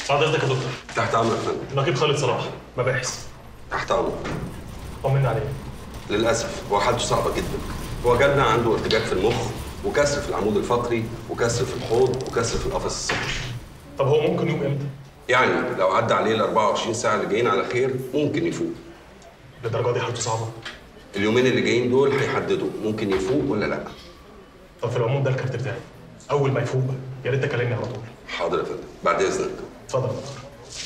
بعد اذنك يا دكتور تحت امرك يا فندم نقيب خالد صلاح مباحث تحت امرك طمنا عليه للاسف هو حالته صعبه جدا هو جالنا عنده ارتجاج في المخ وكسر في العمود الفقري وكسر في الحوض وكسر في القفص الصدري طب هو ممكن يقوم امتى؟ يعني لو عدى عليه ال 24 ساعه اللي جايين على خير ممكن يفوق للدرجه دي حالته صعبه اليومين اللي جايين دول هيحددوا ممكن يفوق ولا لا طب في العموم ده الكارت بتاعي اول ما يفوق يا ريت تكلمني على طول حاضر يا فندم بعد اذنك اتفضل يا دكتور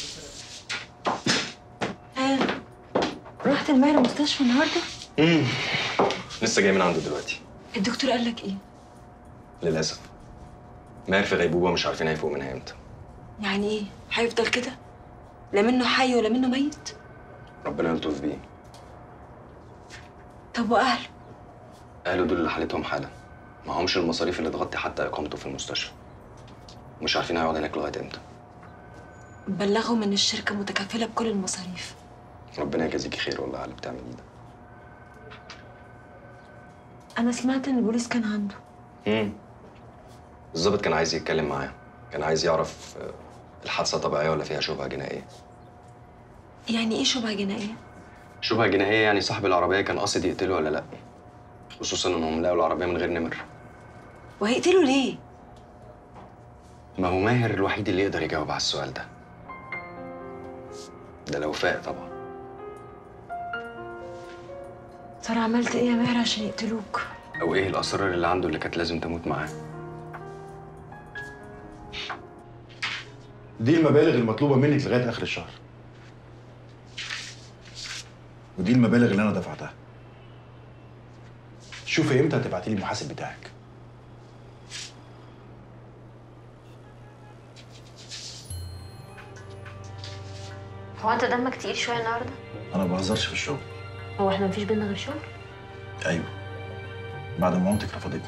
رحت الماهر المستشفى النهارده امم لسه جاي من عنده دلوقتي الدكتور قال لك ايه للاسف ماهر في غيبوبه مش عارفين هيفوق منها امتى يعني ايه هيفضل كده لا منه حي ولا منه ميت ربنا يلطف بيه طب واهله اهله دول اللي حالتهم حاله معهمش المصاريف اللي تغطي حتى اقامته في المستشفى مش عارفين هيقعد هناك لغايه امتى بلغهم ان الشركه متكفله بكل المصاريف ربنا يجازيكي خير والله على اللي بتعمليه ده انا سمعت ان البوليس كان عنده امم الظابط كان عايز يتكلم معاه كان عايز يعرف آه، الحادثه طبيعيه ولا فيها شبهه جنائيه يعني ايه شبهه جنائيه شبهه جنائيه يعني صاحب العربيه كان قاصد يقتله ولا لا خصوصا انهم لقوا العربيه من غير نمر وهيقتلوا ليه ما هو ماهر الوحيد اللي يقدر يجاوب على السؤال ده ده لو فاق طبعا ترى عملت ايه يا ماهر عشان يقتلوك او ايه الاسرار اللي عنده اللي كانت لازم تموت معاه دي المبالغ المطلوبة منك لغاية آخر الشهر ودي المبالغ اللي أنا دفعتها شوفي إمتى هتبعتي لي المحاسب بتاعك هو انت دمك تقيل شويه النهارده أنا ما بهزرش في الشغل هو احنا مفيش بينا غير شغل أيوه بعد ما مامتك رفضتني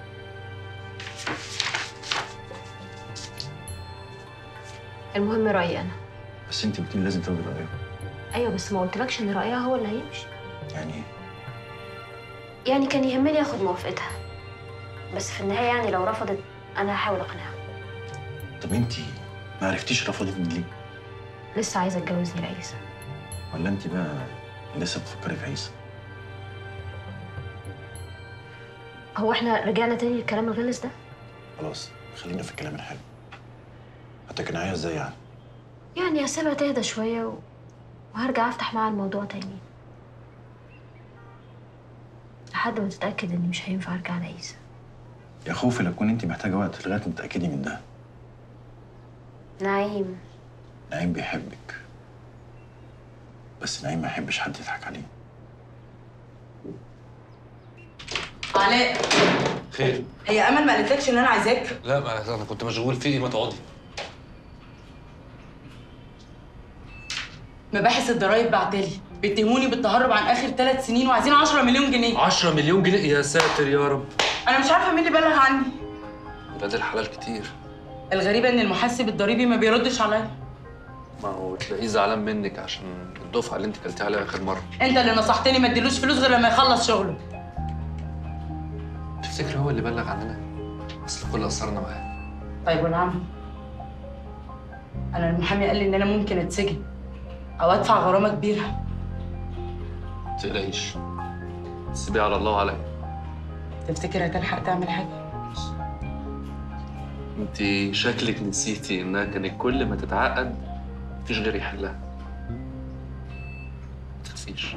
المهم رايي انا بس أنت قلتي لي لازم تاخدي رأيها ايوه بس ما قلتلكش ان رايها هو اللي هيمشي يعني إيه؟ يعني كان يهمني اخد موافقتها بس في النهايه يعني لو رفضت انا هحاول اقنعها طب أنت ما عرفتيش رفضتني ليه؟ لسه عايزه اتجوز نيل عيسى ولا أنت بقى لسه بتفكري في عيسى؟ هو احنا رجعنا تاني للكلام الغلس ده خلاص خلينا في الكلام الحلو هتقنعيها إزاي يعني؟ يعني هسيبها تهدى شويه و... وهرجع افتح معاها الموضوع تاني لحد ما تتاكد اني مش هينفع ارجع لعيسى يا خوفي لا تكون أنت محتاجة وقت لغاية ما تتأكدي من ده نعيم نعيم بيحبك بس نعيم ما يحبش حد يضحك عليه علاء خير هي امل ما قالتلكش ان انا عايزاك لا ما انا كنت مشغول في ايه ما تقعدي مباحث الضرايب بعتلي بيتهموني بالتهرب عن اخر ثلاث سنين وعايزين 10 مليون جنيه 10 مليون جنيه يا ساتر يا رب انا مش عارفه مين اللي بلغ عني ولاد الحلال كتير الغريبه ان المحاسب الضريبي ما بيردش عليا ما هو تلاقيه زعلان منك عشان الدفعه اللي انت كلتيها عليها اخر مره انت اللي نصحتني ما اديلوش فلوس غير لما يخلص شغله تفتكري هو اللي بلغ عننا اصل كل اسرارنا معاه طيب والعم انا المحامي قال لي ان انا ممكن اتسجن او ادفع غرامه كبيره ما تقلقيش سيبيه على الله وعليا تفتكر هتلحق تعمل حاجه انت شكلك نسيتي انها كانت كل ما تتعقد مفيش غير يحلها ما تخافيش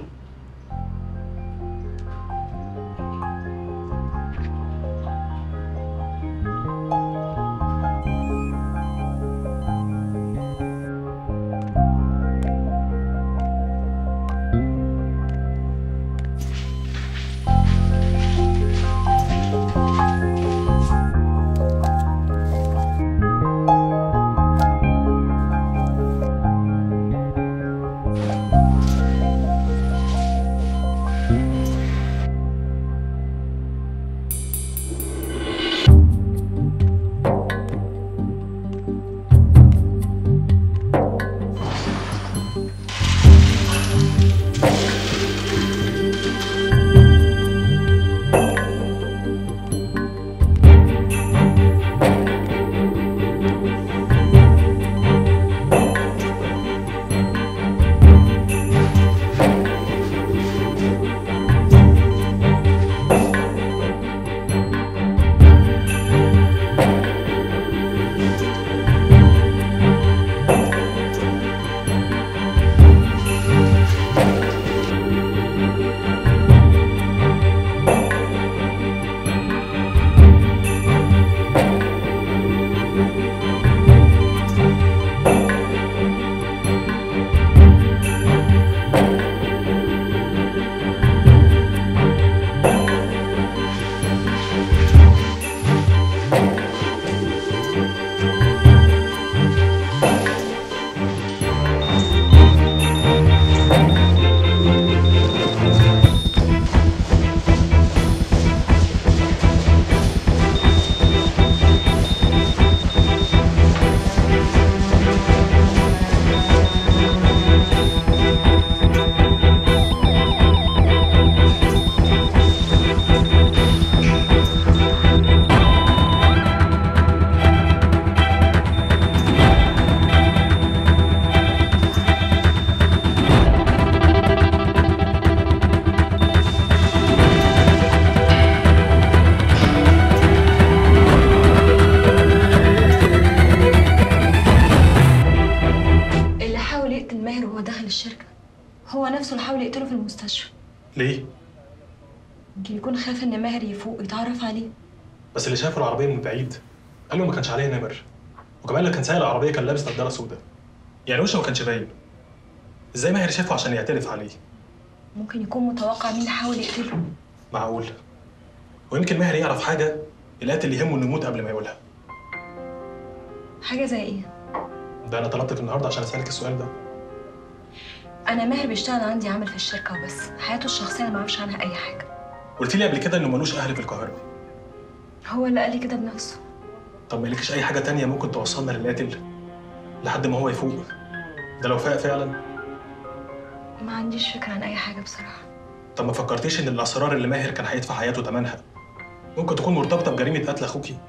دخل الشركة هو نفسه اللي حاول يقتله في المستشفى ليه؟ يمكن يكون خاف ان ماهر يفوق ويتعرف عليه بس اللي شافه العربيه من بعيد قال له ما كانش عليه نمر وكمان اللي كان سايق العربيه كان لابس نضاره سوداء يعني وشه ما كانش باين ازاي ماهر شافه عشان يعترف عليه ممكن يكون متوقع مين اللي حاول يقتله معقول ويمكن ماهر يعرف حاجه القاتل يهمه انه يموت قبل ما يقولها حاجة زي ايه ده انا طلبتك النهارده عشان اسالك السؤال ده انا ماهر بيشتغل عندي عامل في الشركة وبس حياته الشخصية انا ما اعرفش عنها اي حاجة قلت لي قبل كده انه ملوش اهل في القاهره هو اللي قال لي كده بنفسه طب ما لكش اي حاجه تانية ممكن توصلنا للقاتل لحد ما هو يفوق ده لو فاق فعلا ما عنديش فكرة عن اي حاجة بصراحة طب ما فكرتيش ان الاسرار اللي ماهر كان هيدفع حياته ثمنها ممكن تكون مرتبطه بجريمه قتل اخوكي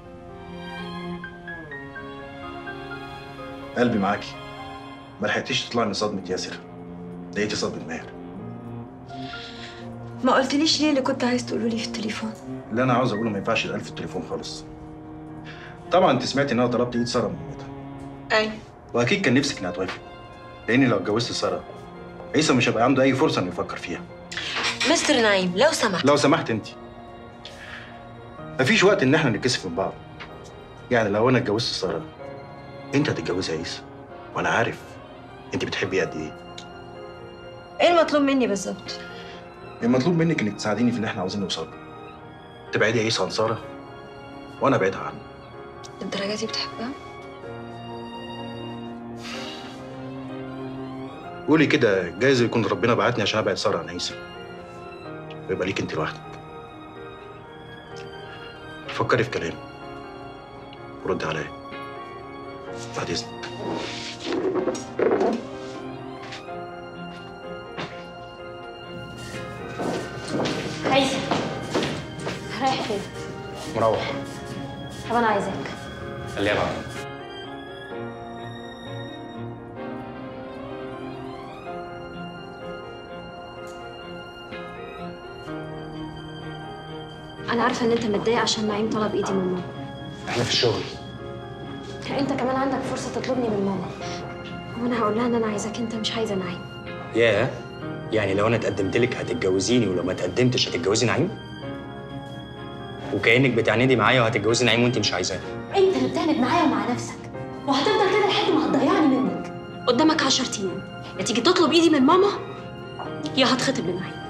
قلبي معاكي ما لحقتيش تطلعي من صدمه ياسر لقيتي صدمه ماهر ما قلتليش ليه اللي كنت عايز تقوله لي في التليفون اللي انا عاوز اقوله ما ينفعش يتقال في التليفون خالص طبعا انت سمعتي ان انا طلبت ايد ساره من مامتها ايوه واكيد كان نفسك انها توافق لاني لو اتجوزت ساره عيسى مش هيبقى عنده اي فرصه انه يفكر فيها مستر نعيم لو سمحت لو سمحت انت مفيش وقت ان احنا نتكسف من بعض يعني لو انا اتجوزت ساره انت هتتجوزي عيسى وانا عارف انت بتحبي قد ايه ايه المطلوب مني بالظبط المطلوب منك انك تساعديني في اللي احنا عاوزين نوصل له تبعدي عيسى عن ساره وانا ابعدها عنه الدرجة دي بتحبها قولي كده جايز يكون ربنا بعتني عشان ابعد ساره عن عيسى ويبقى ليك انت لوحدك فكري في كلامي ورد عليا بعد اذنك هيثم رايح فين؟ مروح طب انا عايزاك خليها بعد انا عارفه ان انت متضايق عشان نعيم طلب ايدي من ماما احنا في الشغل انت كمان عندك فرصه تطلبني من ماما وانا هقول لها ان انا عايزاك انت مش عايزه نعيم ياه يعني لو انا اتقدمت لك هتتجوزيني ولو ما اتقدمتش هتتجوزي نعيم وكانك بتعندي معايا وهتتجوزي نعيم وانت مش عايزاه انت اللي بتعند معايا ومع نفسك وهتفضل كده لحد ما هتضيعني منك قدامك 10 ايام يا تيجي تطلب ايدي من ماما يا هتخطب لنعيم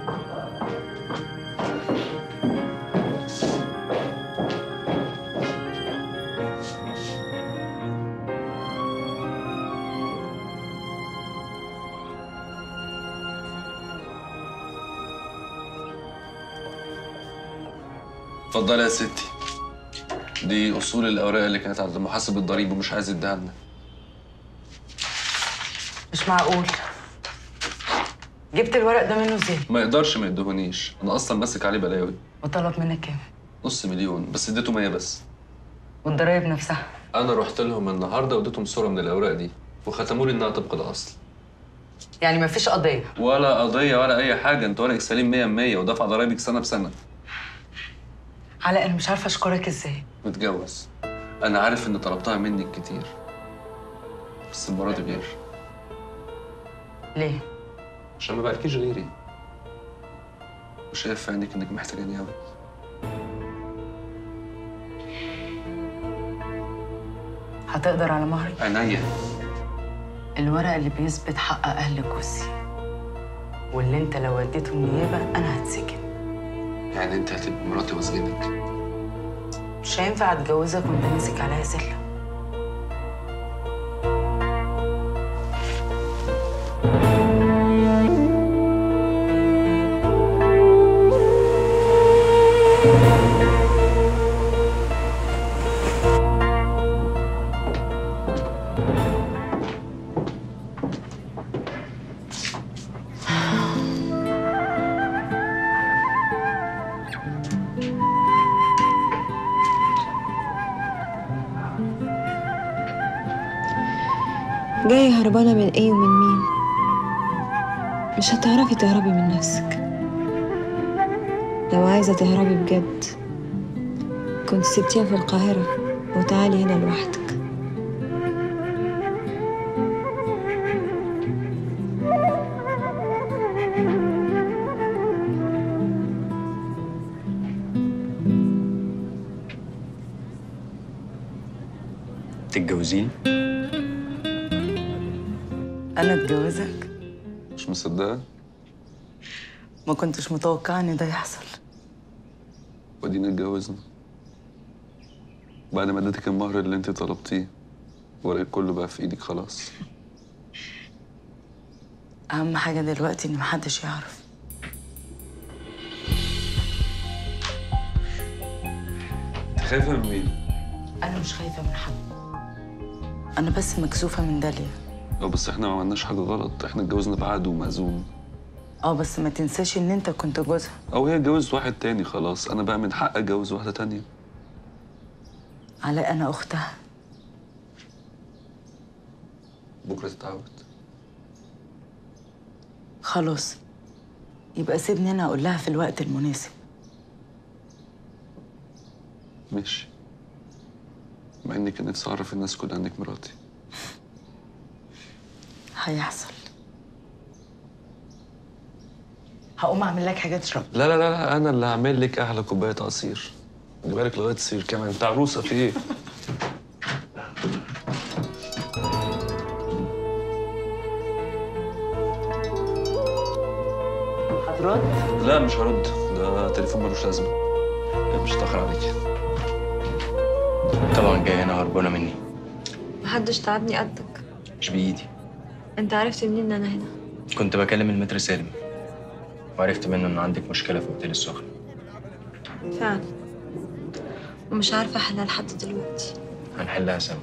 اتفضلي يا ستي دي اصول الاوراق اللي كانت عند محاسب الضريبه ومش عايز يديها لنا مش معقول جبت الورق ده منه ازاي ما يقدرش ما يدهونيش انا اصلا ماسك عليه بلاوي وطلب منك كام نص مليون بس اديته 100 بس والضرايب نفسها انا رحت لهم النهارده واديتهم صوره من الاوراق دي وختموا لي انها طبق الاصل يعني مفيش قضيه ولا قضيه ولا اي حاجه انت ورقك سليم 100 100 ودافع ضرايبك سنه بسنه علاء انا مش عارفه اشكرك ازاي متجوز انا عارف ان طلبتها منك كتير بس المره دي غير ليه عشان ما بقالكيش غيري وشايف في عينيك انك محتاجاني قوي هتقدر على مهري عينيا الورق اللي بيثبت حق اهل جوزي واللي انت لو وديته النيابه انا هتسجن يعني انت هتبقى مراتي واسجنك مش هينفع اتجوزك وانت ماسك عليا سله جاية هربانة من ايه ومن مين مش هتعرفي تهربي من نفسك لو عايزة تهربي بجد كنت سبتيها في القاهرة وتعالي هنا لوحدك تتجوزيني انا اتجوزك مش مصدقه ما كنتش متوقعه ان ده يحصل ودينا اتجوزنا بعد ما اديتك المهر اللي انت طلبتيه ورقك كله بقى في ايدك خلاص اهم حاجه دلوقتي ان محدش يعرف انت خايفه من مين؟ انا مش خايفه من حد انا بس مكسوفه من داليا اه بس احنا ما عملناش حاجه غلط احنا اتجوزنا بعقد ومأذون اه بس ما تنساش ان انت كنت جوزها او هي اتجوزت واحد تاني خلاص انا بقى من حق اتجوز واحده تانية علاء انا اختها بكره تتعود خلاص يبقى سيبني انا اقول لها في الوقت المناسب ماشي مع اني كان نفسي اعرف الناس كلها انك مراتي هيحصل هقوم اعمل لك حاجه تشرب لا لا لا لا انا اللي هعمل لك احلى كوبايه عصير بالك لغايه تصير كمان انت عروسه في ايه؟ هترد لا مش هرد ده تليفون ملوش لازمه مش هتاخر عليك طبعا جاي هنا هربانه مني محدش تعبني قدك مش بايدي انت عرفت منين ان انا هنا كنت بكلم المتر سالم وعرفت منه ان عندك مشكله في اوتيل السخن فعلا ومش عارفة احلها لحد دلوقتي هنحلها سوا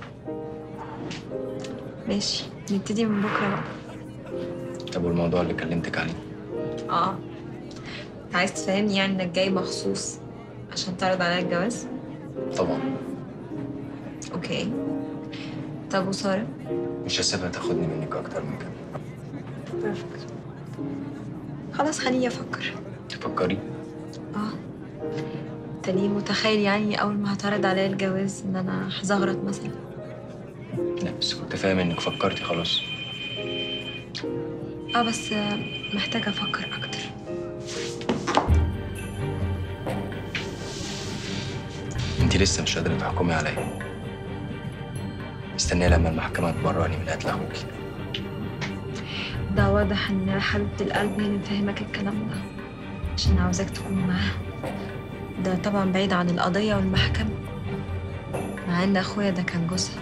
ماشي نبتدي من بكرة بقى طب والموضوع اللي كلمتك عليه اه انت عايز تفهمني يعني انك جاي مخصوص عشان تعرض عليا الجواز طبعا اوكي طب وسارة مش هسيبها تاخدني منك اكتر من كده بيرفكت خلاص خليني افكر تفكري اه انت ليه متخيل يعني اول ما هتعرض عليا الجواز ان انا هزغرط مثلا لا بس كنت فاهم انك فكرتي خلاص اه بس آه، محتاجة افكر اكتر انت لسه مش قادره تحكمي عليا استني لما المحكمه تبرئني من قتل اخوكي ده واضح ان حبيبة القلب هي اللي مفهمك الكلام ده عشان عاوزاك تكون معاها ده طبعا بعيد عن القضية والمحكمة مع ان اخويا ده كان جوزها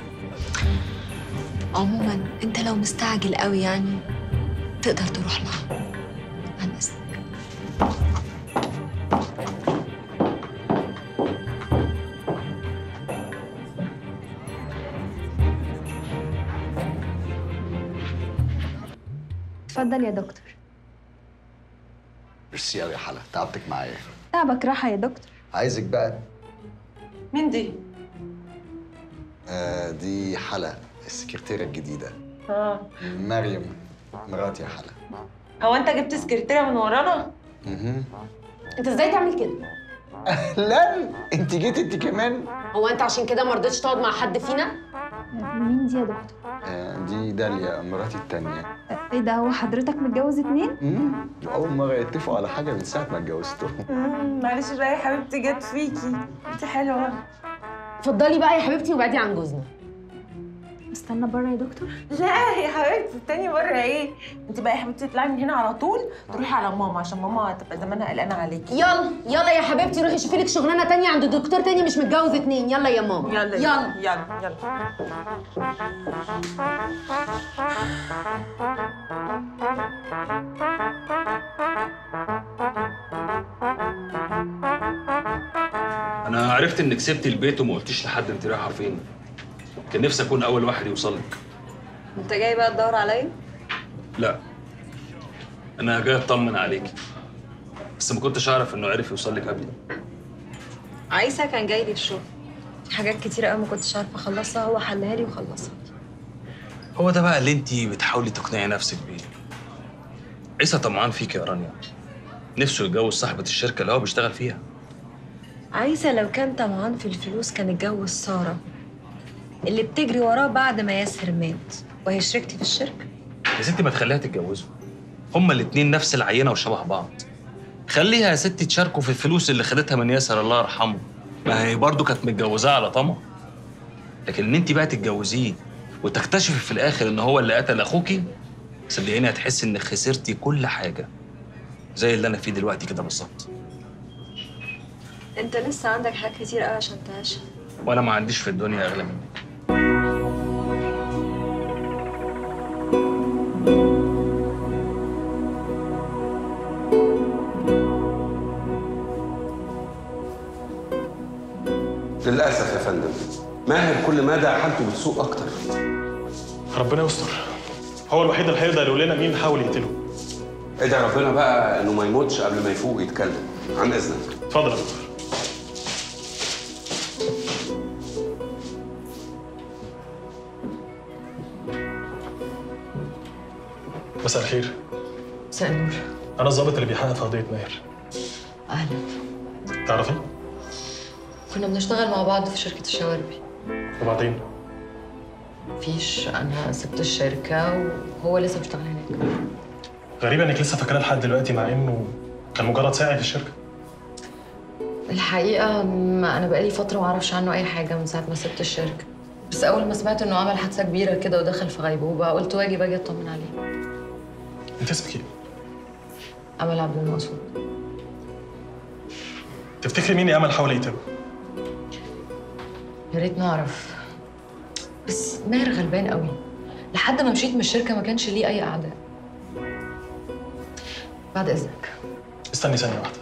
عموما انت لو مستعجل قوي يعني تقدر تروح لها عن اذنك اتفضل يا دكتور ميرسي قوي يا حلا تعبتك معايا تعبك راحة يا دكتور عايزك بقى مين دي؟ آه دي حلا السكرتيرة الجديدة اه مريم مراتي يا حلا هو انت جبت سكرتيره من ورانا؟ مهم. انت ازاي تعمل كده؟ اهلا انت جيت انت كمان هو انت عشان كده ما رضيتش تقعد مع حد فينا؟ مين دي يا دكتور؟ آه دي داليا مراتي التانية ايه ده هو حضرتك متجوز اتنين؟ مم. أول مرة يتفقوا على حاجة من ساعة ما اتجوزتهم معلش بقى يا حبيبتي جت فيكي انت حلوه اتفضلي بقى يا حبيبتي وبعدي عن جوزنا استنى بره يا دكتور لا يا حبيبتي التاني بره ايه انت بقى يا حبيبتي تطلعي من هنا على طول تروحي على ماما عشان ماما تبقى زمانها قلقانه عليكي يلا يلا يا حبيبتي روحي شوفي لك شغلانه تانية عند دكتور تاني مش متجوز اتنين يلا يا ماما يلا يلا يلا يلا انا عرفت انك سبتي البيت وما قلتيش لحد انت رايحه فين كان نفسي اكون اول واحد يوصل لك انت جاي بقى تدور عليا؟ لا انا جاي اطمن عليك بس ما كنتش اعرف انه عرف يوصل لك قبلي عيسى كان جاي لي الشغل في حاجات كتيرة قوي ما كنتش عارفة اخلصها هو حلها لي وخلصها هو ده بقى اللي انت بتحاولي تقنعي نفسك بيه عيسى طمعان فيك يا رانيا نفسه يتجوز صاحبة الشركة اللي هو بيشتغل فيها عايزة لو كان طمعان في الفلوس كان اتجوز سارة اللي بتجري وراه بعد ما ياسر مات وهي شريكتي في الشركة يا ستي ما تخليها تتجوزوا هما الاتنين نفس العينة وشبه بعض خليها يا ستي تشاركوا في الفلوس اللي خدتها من ياسر الله يرحمه ما هي برضه كانت متجوزاه على طمع لكن ان انت بقى تتجوزيه وتكتشفي في الاخر ان هو اللي قتل اخوكي صدقيني هتحسي انك خسرتي كل حاجه زي اللي انا فيه دلوقتي كده بالظبط انت لسه عندك حاجات كتير قوي عشان تعيشها وانا ما عنديش في الدنيا اغلى منك للاسف يا فندم ماهر كل مدى حالته بتسوء اكتر ربنا يستر هو الوحيد اللي هيقدر يقول لنا مين حاول يقتله ادعي ربنا بقى انه ما يموتش قبل ما يفوق يتكلم عن اذنك اتفضل يا دكتور مساء الخير مساء النور انا الضابط اللي بيحقق في قضيه ماهر اهلا تعرفي كنا بنشتغل مع بعض في شركة الشواربي وبعدين مفيش انا سبت الشركة وهو لسه بيشتغل هناك غريبه انك لسه فاكراه لحد دلوقتي مع انه كان مجرد ساعي في الشركه الحقيقة ما انا بقالي فترة ما اعرفش عنه اي حاجة من ساعة ما سبت الشركة بس اول ما سمعت انه عمل حادثة كبيرة كده ودخل في غيبوبة قلت واجب اجي اطمن عليه انت اسمك ايه امل عبد المقصود تفتكري مين يامل حاول يقتله يا ريت نعرف بس ماهر غلبان قوي لحد ما مشيت من الشركة ما كانش ليه اي اعداء بعد اذنك استني ثانيه واحده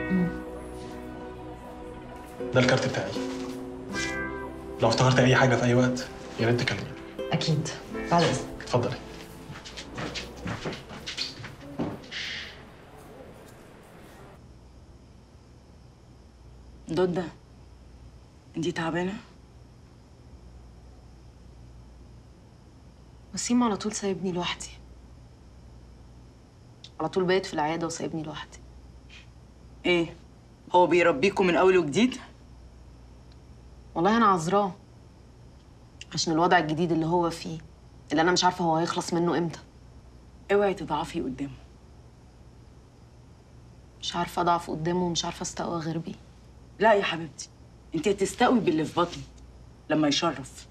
ده الكارت بتاعي لو افتكرت اي حاجه في اي وقت يا ريت تكلميني اكيد بعد اذنك اتفضلي دودة انتي تعبانة؟ وسيم على طول سايبني لوحدي على طول بايت في العيادة وسايبني لوحدي ايه؟ هو بيربيكوا من أول وجديد؟ والله أنا عذراه عشان الوضع الجديد اللي هو فيه اللي أنا مش عارفة هو هيخلص منه إمتى اوعي تضعفي قدامه مش عارفة أضعف قدامه ومش عارفة أستقوى غير بيه لا يا حبيبتي انتي هتستقوي باللي في بطني لما يشرف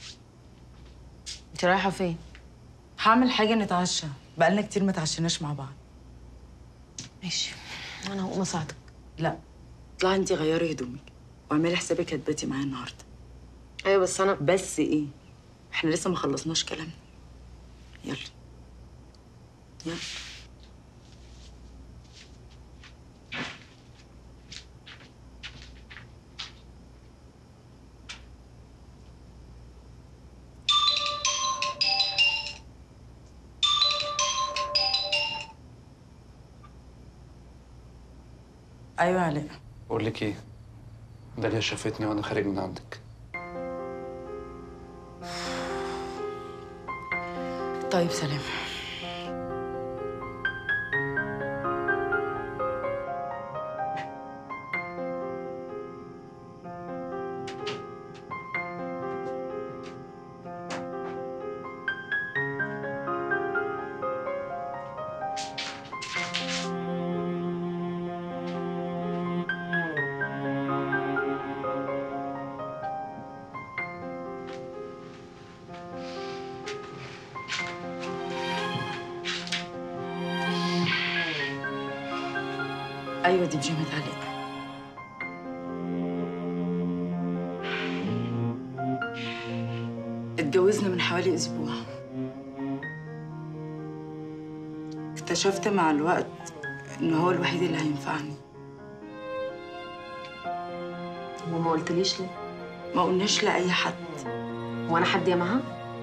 انت رايحة فين؟ هعمل حاجة نتعشى بقالنا كتير ما تعشيناش مع بعض ماشي أنا هقوم أساعدك لا اطلعي انتي غيري هدومك واعملي حسابك هتباتي معايا النهارده أيوة بس أنا بس ايه؟ احنا لسه ما خلصناش كلامنا يلا يلا ايوه علاء بقول لك ايه داليا شافتني وانا خارج من عندك طيب سلام ايوه دي بيجامة علاء اتجوزنا من حوالي اسبوع اكتشفت مع الوقت ان هو الوحيد اللي هينفعني وما قلتليش ليه؟ ما قلناش لاي حد هو أنا حد يا مها؟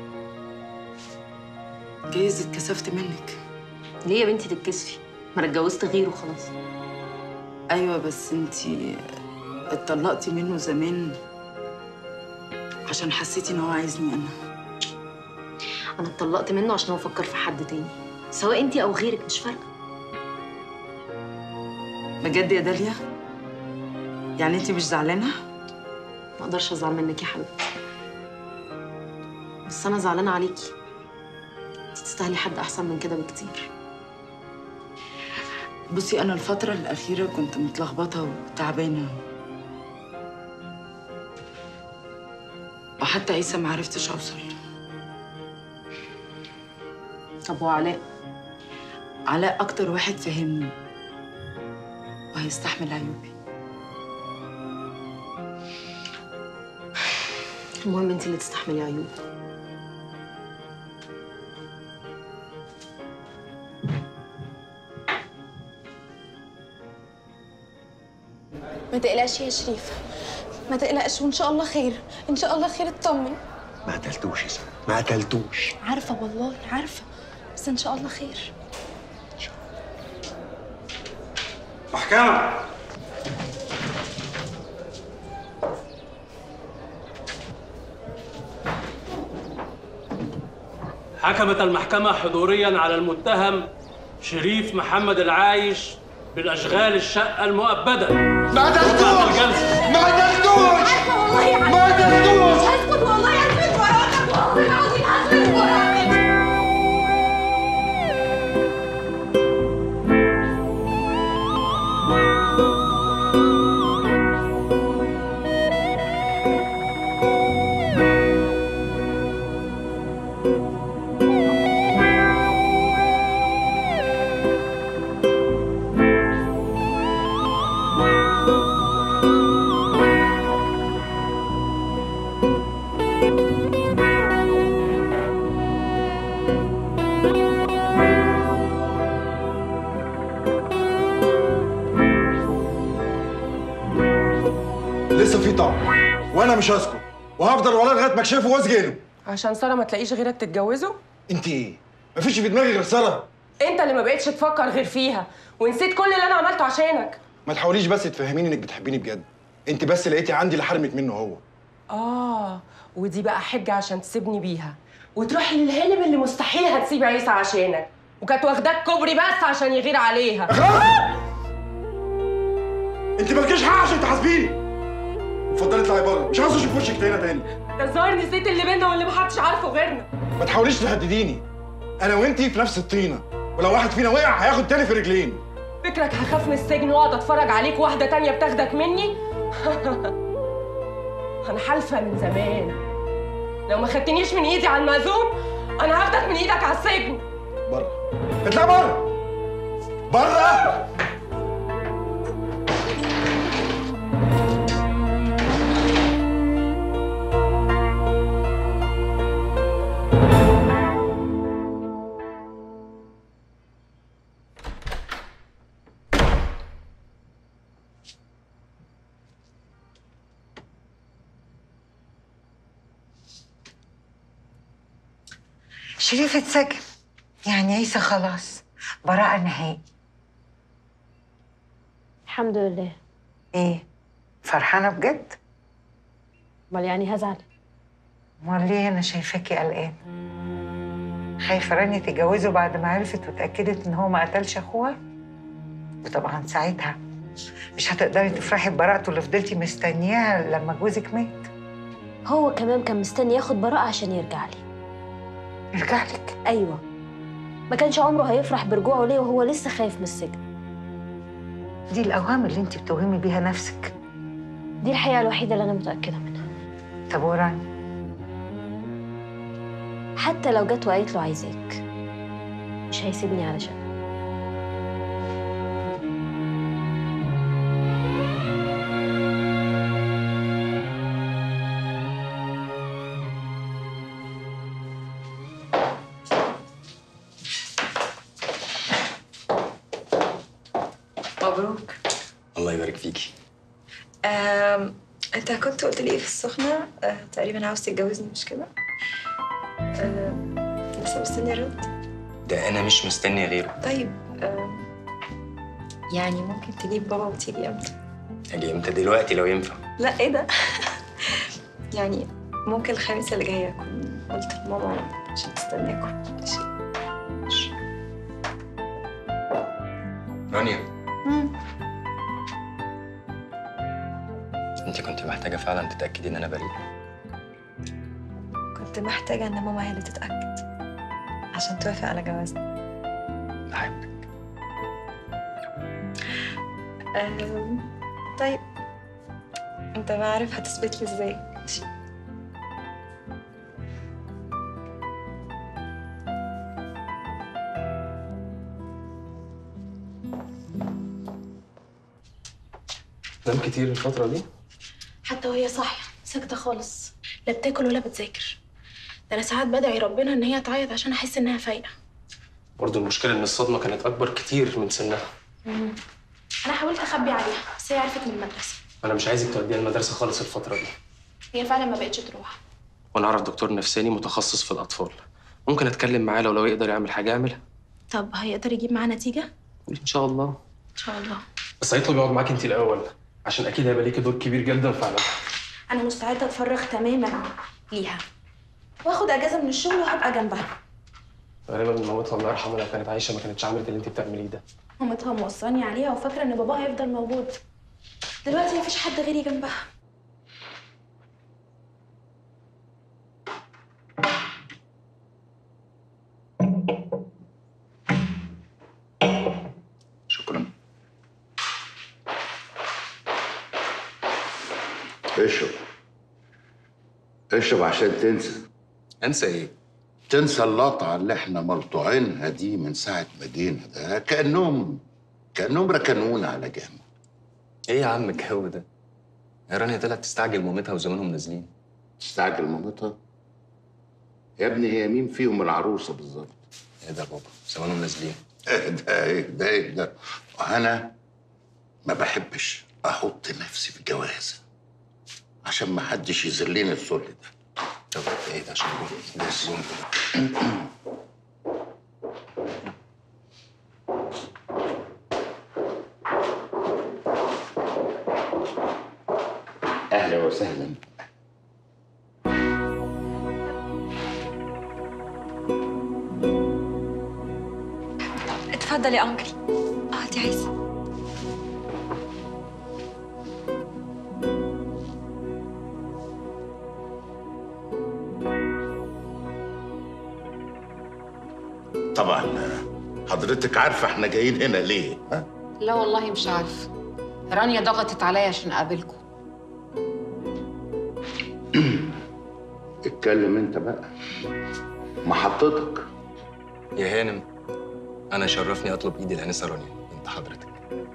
جايز اتكسفت منك ليه يا بنتي تتكسفي؟ ما أنا اتجوزت غيره خلاص ايوه بس انتي اتطلقتي منه زمان عشان حسيتي ان هو عايزني انا أنا اتطلقت منه عشان هو فكر في حد تاني سواء أنتي أو غيرك مش فارقة بجد يا داليا يعني انتي مش زعلانه ما أقدرش أزعل منك يا حبيبتي بس أنا زعلانة عليكي انتي تستاهلي حد أحسن من كده بكتير بصي انا الفتره الاخيره كنت متلخبطه وتعبانه حتى عيسى ما عرفتش اوصل له طب وعلاء علاء اكتر واحد فهمني وهيستحمل عيوبي المهم انت اللي تستحملي عيوب ما تقلقش يا شريف ما تقلقش وان شاء الله خير ان شاء الله خير اطمن ما قتلتوش يا سنة ما قتلتوش عارفه والله عارفه بس ان شاء الله خير محكمة حكمت المحكمة حضوريا على المتهم شريف محمد العايش بالأشغال الشقة المؤبدة ما قتلتوش ما قتلتوش ما قتلتوش هسكت والله هثبت وراك والله العظيم هثبت وراك لسه في طعم وانا مش هسكت وهفضل وراه لغايه ما اكشفه واسجنه عشان ساره ما تلاقيش غيرك تتجوزه انت ايه مفيش في دماغي غير ساره انت اللي ما بقتش تفكر غير فيها ونسيت كل اللي انا عملته عشانك ما تحاوليش بس تفهميني انك بتحبيني بجد انت بس لقيتي عندي اللي حرمت منه هو اه ودي بقى حجه عشان تسيبني بيها وتروحي للهانم اللي مستحيل هتسيب عيسى عشانك وكانت واخداك كوبري بس عشان يغير عليها انت مالكيش حق عشان تحاسبيني اتفضلي اطلعي بره مش عاوز اشوف وشك هنا تاني ده الظاهر نسيت اللي بينا واللي محدش عارفه غيرنا ما تحاوليش تهدديني انا وانتي في نفس الطينه ولو واحد فينا وقع هياخد تاني في رجلين فكرك هخاف من السجن واقعد اتفرج عليك واحده تانية بتاخدك مني انا حالفه من زمان لو ما خدتنيش من ايدي على المأذون انا هاخدك من ايدك على السجن بره اطلع بره بره شريف اتسجن يعني عيسى خلاص براءة نهائي الحمد لله ايه فرحانة بجد؟ امال يعني هزعل امال ليه انا شايفاكي قلقانة خايفة رانيا تتجوزه بعد ما عرفت واتأكدت ان هو ما قتلش اخوها وطبعا ساعتها مش هتقدري تفرحي ببراءته اللي فضلتي مستنياها لما جوزك مات هو كمان كان مستني ياخد براءة عشان يرجع لي يرجع لك ايوه ما كانش عمره هيفرح برجوعه ليه وهو لسه خايف من السجن دي الاوهام اللي انت بتوهمي بيها نفسك دي الحقيقة الوحيدة اللي أنا متأكدة منها طب ورانيا حتى لو جت وقالت له عايزاك مش هيسيبني علشان مبروك الله يبارك فيكي أم... انت كنت قلت لي ايه في السخنة أه... تقريبا عاوز تتجوزني مش كده أم... لسه مستني الرد ده انا مش مستني غيره طيب أم... يعني ممكن تجيب بابا وتيجي امتى اجي امتى دلوقتي لو ينفع لا ايه ده يعني ممكن الخميس اللي جاي اكون قلت لماما عشان تستناكم ماشي رانيا انت كنت محتاجه فعلا تتاكدي ان انا بريء كنت محتاجة ان ماما هي اللي تتأكد عشان توافق على جوازنا بحبك أم... طيب انت بقى عارف هتثبت لي ازاي نام كتير الفترة دي؟ حتى وهي صاحيه ساكته خالص لا بتاكل ولا بتذاكر ده انا ساعات بدعي ربنا ان هي تعيط عشان احس انها فايقه برضه المشكلة إن الصدمة كانت أكبر كتير من سنها انا حاولت اخبي عليها بس هي عرفت من المدرسه أنا مش عايزك توديها المدرسة خالص الفترة دي هي فعلا ما بقتش تروح وأنا أعرف دكتور نفساني متخصص في الأطفال ممكن أتكلم معاه لو لو يقدر يعمل حاجة يعملها طب هيقدر يجيب معاه نتيجه إن شاء الله ان شاء الله بس هيطلب يقعد معاك أنت الأول عشان أكيد هيبقى ليكي دور كبير جدا في علاجها انا مستعده اتفرغ تماما ليها واخد اجازه من الشغل وهبقى جنبها غالبا مامتها الله يرحمها لو كانت عايشة ما كانتش عملت اللي أنت بتعمليه ده مامتها موصاني عليها وفاكره ان باباها هيفضل موجود دلوقتي مفيش حد غيري جنبها شكرا اشرب اشرب عشان تنسى انسى ايه؟ تنسى اللقطة اللي احنا ملطوعينها دي من ساعة ما جينا ده كأنهم كأنهم ركنونا على جنب ايه يا عم الجو ده؟ يا رانيا طلعت تستعجل مامتها وزمانهم نازلين تستعجل مامتها؟ يا ابني هي مين فيهم العروسة بالظبط؟ ايه ده يا بابا؟ زمانهم نازلين ايه ده ايه ده ايه ده؟ انا ما بحبش احط نفسي في جوازة عشان ما حدش يذلني الذل ده طب ايه ده عشان بص اهلا وسهلا اتفضل يا انكل اقعد يا عايزه طبعا حضرتك عارفة احنا جايين هنا ليه؟ ها؟ لا والله مش عارفه رانيا ضغطت عليا عشان اقابلكم اتكلم انت بقى محطتك يا هانم انا شرفني اطلب ايد الانسه رانيا انت حضرتك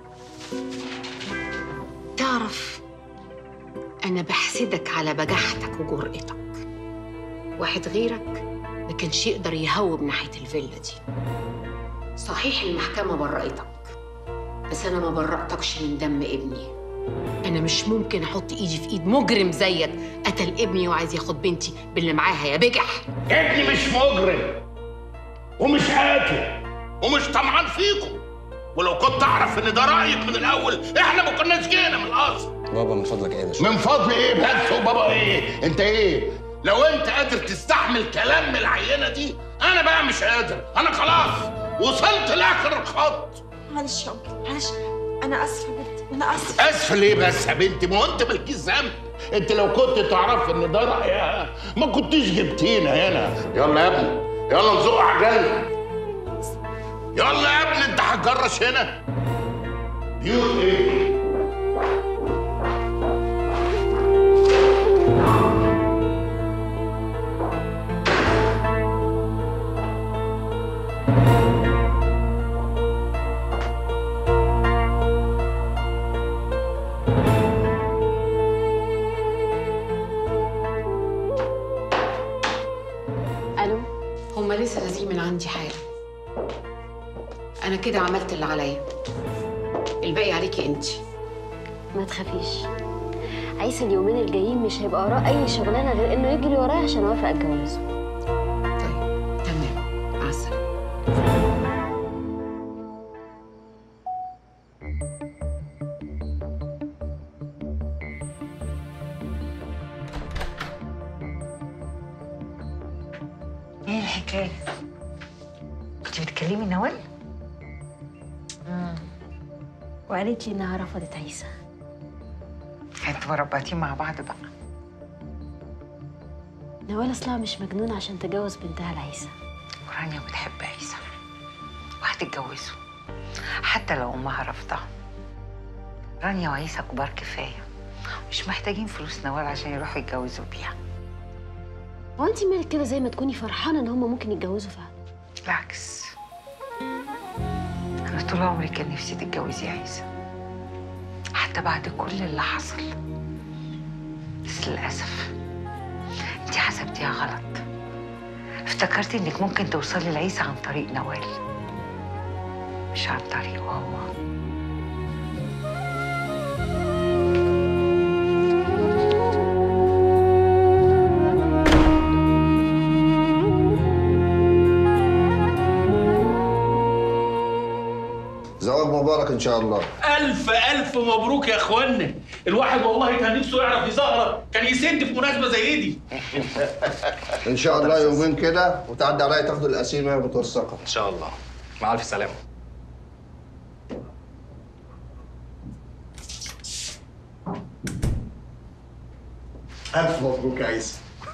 تعرف انا بحسدك على بجاحتك وجرأتك واحد غيرك ما كانش يقدر يهوب ناحيه الفيلا دي صحيح المحكمه برأتك بس انا ما برأتكش من دم ابني انا مش ممكن احط ايدي في ايد مجرم زيك قتل ابني وعايز ياخد بنتي باللي معاها يا بجح ابني مش مجرم ومش قاتل ومش طمعان فيكم ولو كنت اعرف ان ده رايك من الاول احنا ما كناش جينا من الاصل بابا من فضلك ايه ده من فضل ايه بس وبابا ايه انت ايه لو انت قادر تستحمل كلام من العينه دي انا بقى مش قادر انا خلاص وصلت لاخر الخط معلش يا انكل معلش انا اسفه بجد انا اسفه اسف ليه بس يا بنتي ما هو انت مالكيش ذنب انت لو كنت تعرف ان ده رايها ما كنتيش جبتينا هنا يلا يا ابني يلا نزق عجلنا يلا يا ابني انت هتجرش هنا بيوت ايه الو هما لسه نازلين من عندي حالا انا كده عملت اللي عليا الباقي عليكي انت ما تخافيش عيسى اليومين الجايين مش هيبقى وراه اي شغلانه غير انه يجري ورايا عشان اوافق اتجوزه تمام مع السلامه ايه الحكايه كنت بتكلمي نوال وقالت لي انها رفضت عيسى انتوا مربعتين مع بعض بقى نوال اصلها مش مجنونه عشان تجوز بنتها لعيسى ورانيا بتحب عيسى وهتتجوزوا حتى لو امها رافضه رانيا وعيسى كبار كفايه مش محتاجين فلوس نوال عشان يروحوا يتجوزوا بيها هو انت مالك كده زي ما تكوني فرحانه ان هما ممكن يتجوزوا فعلا بالعكس انا طول عمري كان نفسي تتجوزي عيسى حتى بعد كل اللي حصل بس للأسف انت حسبتيها غلط افتكرتي انك ممكن توصلي لعيسى عن طريق نوال مش عن طريقه هو زواج مبارك ان شاء الله الف الف مبروك يا اخوانا الواحد والله كان نفسه يعرف يزهره كان يسد في مناسبه زي دي ان شاء الله يومين كده وتعدي عليا تاخد القسيمه متوثقه ان شاء الله مع الف سلامه الف مبروك يا عيسى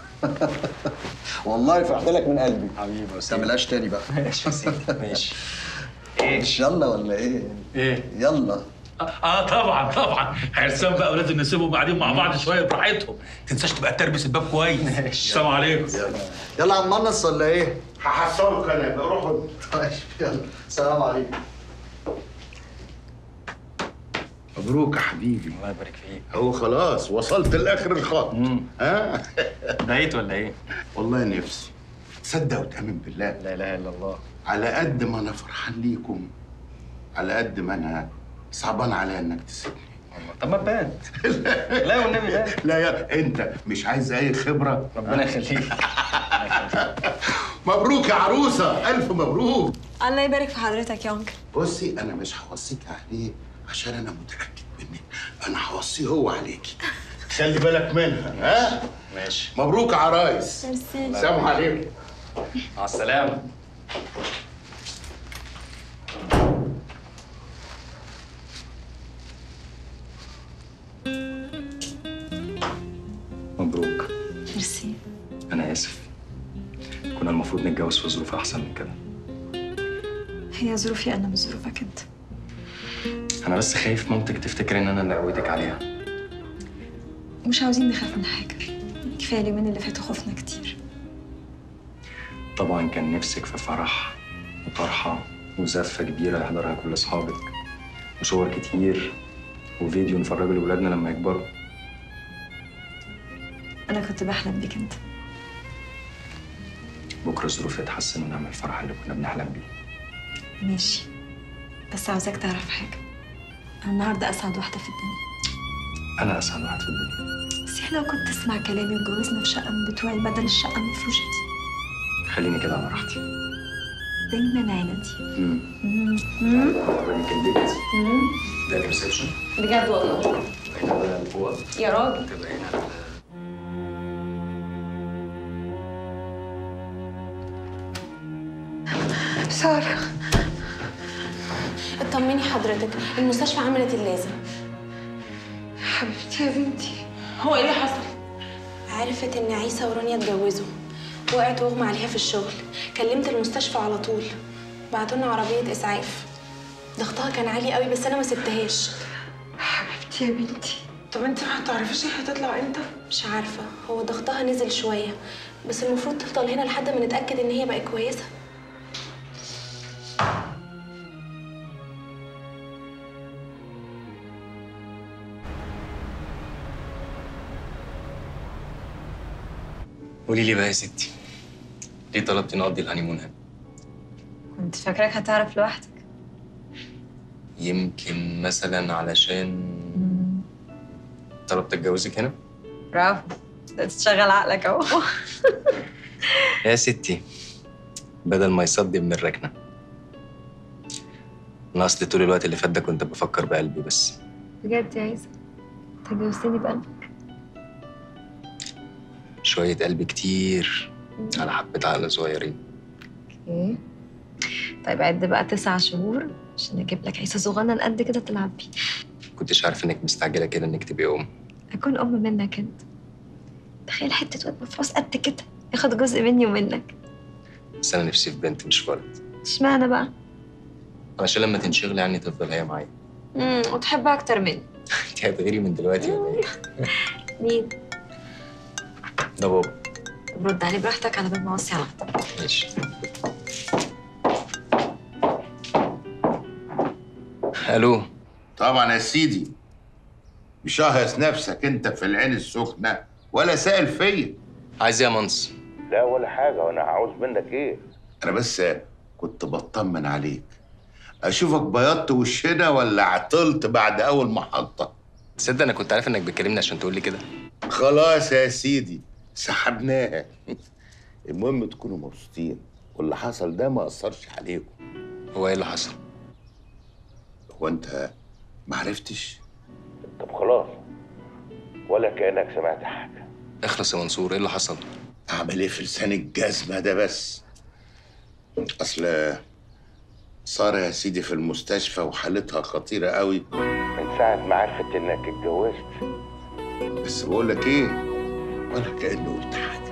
والله فرحت لك من قلبي حبيبي ما تعملهاش تاني بقى ماشي يا سيدي ماشي ايه مش يلا ولا ايه؟ ايه؟ يلا اه طبعا طبعا عرسان بقى ولازم نسيبهم قاعدين مع بعض شويه براحتهم تنساش تبقى تربس الباب كويس السلام عليكم يلا يا عم منص ولا ايه؟ هحصلك انا يبقى روحوا طيب يلا السلام عليكم مبروك يا حبيبي الله يبارك فيك هو خلاص وصلت لاخر الخط ها بقيت ولا ايه؟ والله نفسي تصدق وتامن بالله لا اله الا الله على قد ما انا فرحان ليكم على قد ما انا صعبان عليا انك تسيبني طب ما تبان لا والنبي لا لا يا انت مش عايز اي خبره ربنا يخليك مبروك يا عروسه الف مبروك الله يبارك في حضرتك يا انكل بصي انا مش هوصيك عليه عشان انا متاكد منك انا هوصيه هو عليكي خلي بالك منها ها ماشي مبروك يا عرايس ميرسي سلام عليكم مع السلامه مبروك ميرسي انا اسف كنا المفروض نتجوز في ظروف احسن من كده هي ظروفي انا مش ظروفك انت انا بس خايف مامتك تفتكر ان انا اللي قويتك عليها مش عاوزين نخاف من حاجه كفايه اليومين اللي فاتوا خفنا كتير طبعا كان نفسك في فرح وطرحه وزفه كبيره يحضرها كل اصحابك وصور كتير وفيديو نفرجه لاولادنا لما يكبروا انا كنت بحلم بيك انت بكره الظروف تتحسن ونعمل الفرح اللي كنا بنحلم بيه ماشي بس عاوزاك تعرف حاجه انا النهارده اسعد واحده في الدنيا انا اسعد واحد في الدنيا بس احنا لو كنت تسمع كلامي وجوزنا في شقه من بتوعي بدل الشقه المفروشه دي خليني كده على راحتي دايما عينتي امم مم. اوريك البيت ده الريسبشن بجد والله هنا بقى الأوض يا راجل تبقى هنا سارة اطمني حضرتك المستشفى عملت اللازم حبيبتي يا بنتي هو ايه اللي حصل؟ عرفت ان عيسى ورانيا اتجوزوا وقعت واغمى عليها في الشغل كلمت المستشفى على طول بعتولنا عربية اسعاف ضغطها كان عالي قوي بس انا ما سبتهاش حبيبتي يا بنتي طب انت ما تعرفيش هي هتطلع امتى؟ مش عارفة هو ضغطها نزل شوية بس المفروض تفضل هنا لحد ما نتأكد ان هي بقت كويسة قولي لي بقى يا ستي ليه طلبتي نقضي الهانيمون هنا؟ كنت فاكراك هتعرف لوحدك يمكن مثلا علشان طلبت اتجوزك هنا؟ برافو ده تشغل عقلك اهو يا ستي بدل ما يصدي من الركنة أنا أصل طول الوقت اللي فات ده كنت بفكر بقلبي بس بجد يا عيسى انت جوزتني بقلبك شوية قلب كتير على حبة عقل صغيرين اوكي طيب عد بقى تسع شهور عشان اجيب لك عيسى صغنن قد كده تلعب بيه كنتش عارف إنك مستعجلة كده إنك تبقي أم اكون ام منك انت تخيل حته واد مفروس قد كده ياخد جزء مني ومنك بس أنا نفسي في بنت مش ولد اشمعنى بقى عشان لما تنشغلي عني تفضل هي معايا امم وتحبها اكتر مني أنت هتغيري من دلوقتي ولا إيه؟ مين ده بابا طب رد عليه براحتك على بال ما اوصي على خطر ماشي ألو طبعا يا سيدي مشهيص نفسك انت في العين السخنه ولا سائل فيا عايز ايه يا منص لا ولا حاجه وانا عاوز منك ايه انا بس كنت بطمن عليك اشوفك بيضت وشنا ولا عطلت بعد اول محطه تصدق انا كنت عارف انك بتكلمني عشان تقول لي كده خلاص يا سيدي سحبناها المهم تكونوا مبسوطين واللي حصل ده ما اثرش عليكم هو ايه اللي حصل هو انت ما عرفتش طب خلاص ولا كأنك سمعت حاجة اخلص يا منصور ايه اللي حصل اعمل ايه في لسان الجزمه ده بس اصل ساره يا سيدي في المستشفى وحالتها خطيره قوي من ساعة ما عرفت إنك اتجوزت بس بقول لك ايه ولا كانه قلت حاجه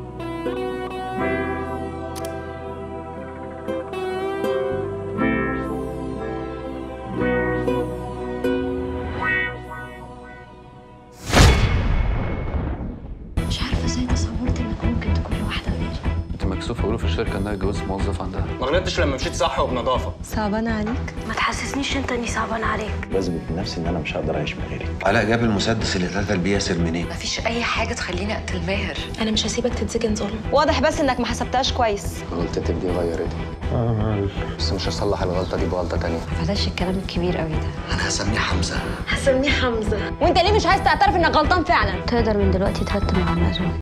مش عارفه ازاي تصورت انك ممكن تكون واحده غيري انت مكسوف اقوله في الشركه انها اتجوزت موظف عندها ما غلطتش لما مشيت صح وبنظافه صعبانه عليك ما تحسسنيش انت اني صعبانه عليك بثبت لنفسي ان انا مش هقدر اعيش من غيرك علاء جاب المسدس اللي اتقتل بيه ياسر منين؟ مفيش اي حاجه تخليني اقتل ماهر انا مش هسيبك تتسجن ظلم واضح بس انك ما حسبتهاش كويس غلطتك دي غيرتني بس مش هصلح الغلطه دي بغلطه تانية بلاش الكلام الكبير قوي ده انا هسميه حمزه هسميه حمزه وانت ليه مش عايز تعترف انك غلطان فعلا تقدر من دلوقتي ترتب مع المأذون